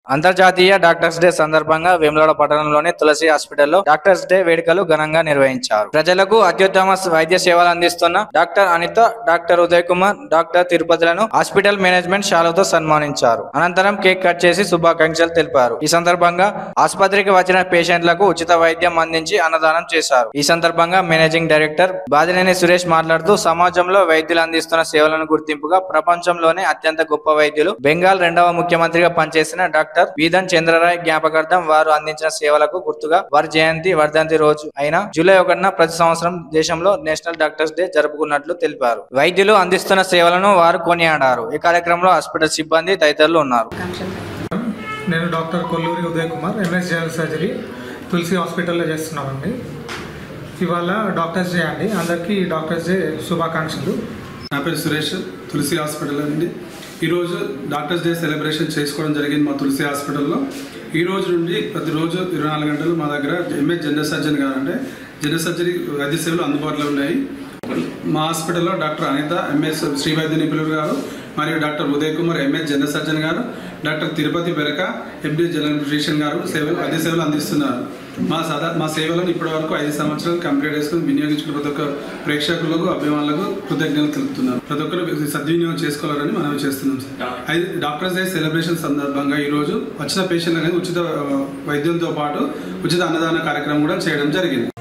అంతర్జాతీయ doctors day సందర్భంగా వేములవాడ పట్టణంలోని తులసి హాస్పిటల్లో డాక్టర్స్ డే వేడుకలు ఘనంగా నిర్వహించారు ప్రజలకు అత్యుత్తమ వైద్య సేవలు అందిస్తున్న doctor Anitha doctor Uday Kumar doctor తిరుపతిలను హాస్పిటల్ మేనేజ్మెంట్ శాలతో సన్మానించారు అనంతరం కేక్ కట్ చేసి శుభాకాంక్షలు తెలిపారు ఈ సందర్భంగా ఆసుపత్రికి వచ్చిన పేషెంట్లకు ఉచిత వైద్యం అందించి అన్నదానం చేశారు ఈ సందర్భంగా మేనేజింగ్ డైరెక్టర్ బాదినేని సురేష్ మాట్లాడుతూ సమాజంలో వైద్యులు అందిస్తున్న సేవలను గుర్తింపుగా ప్రపంచంలోనే అత్యంత గొప్ప వైద్యులు బెంగాల్ రెండవ ముఖ్యమంత్రిగా పనిచేసిన డాక్టర్ వీదన్ చంద్రరాయ్ జ్ఞాపకార్థం వారు అందించిన సేవలకు గుర్తుగా వారి జయంతి వర్ధంతి రోజు అయిన జూలై ఒకటిన ప్రతి సంవత్సరం దేశంలో నేషనల్ డాక్టర్స్ డే జరుపుకున్నట్లు తెలిపారు వైద్యులు అందిస్తున్న సేవలను వారు కొనియాడారు ఈ కార్యక్రమంలో హాస్పిటల్ సిబ్బంది తదితరులు ఉన్నారు నేను doctor Kolluri Uday Kumar MS general surgery Tulasi హాస్పిటల్లో చేస్తున్నామండి ఇవాళ డాక్టర్స్ డే అండి అందరికీ డాక్టర్స్ డే శుభాకాంక్షలు నా పేరు సురేష్ తులసి హాస్పిటల్ అండి ఈరోజు డాక్టర్స్ డే సెలబ్రేషన్ చేసుకోవడం జరిగింది మా తులసి హాస్పిటల్లో ఈ రోజు నుండి ప్రతిరోజు ఇరవై నాలుగు గంటలు మా దగ్గర ఎంఎస్ జనరల్ సర్జన్ గారు అంటే జనరల్ సర్జరీ వైద్య సేవలు అందుబాటులో ఉన్నాయి మా హాస్పిటల్లో డాక్టర్ అనిత ఎంఎస్ శ్రీ వైద్య నిపుణులు గారు మరియు doctor Uday Kumar MS general surgeon గారు doctor Tirupati Beraka MD general physician గారు సేవలు వైద్య సేవలు అందిస్తున్నారు మా సదా మా సేవలను ఇప్పటి వరకు ఐదు సంవత్సరాలు కంప్లీట్ చేసుకుని వినియోగించుకున్న ప్రతి ఒక్క ప్రేక్షకులకు అభిమానులకు కృతజ్ఞతలు తెలుపుతున్నారు ప్రతి ఒక్కరు ఇది సద్వినియోగం చేసుకోవాలని మనం చేస్తున్నాం సార్ ఐదు డాక్టర్స్ డే సెలబ్రేషన్ సందర్భంగా ఈ రోజు వచ్చిన పేషెంట్ అనేది ఉచిత ఆ, వైద్యంతో పాటు ఉచిత అన్నదాన కార్యక్రమం కూడా చేయడం జరిగింది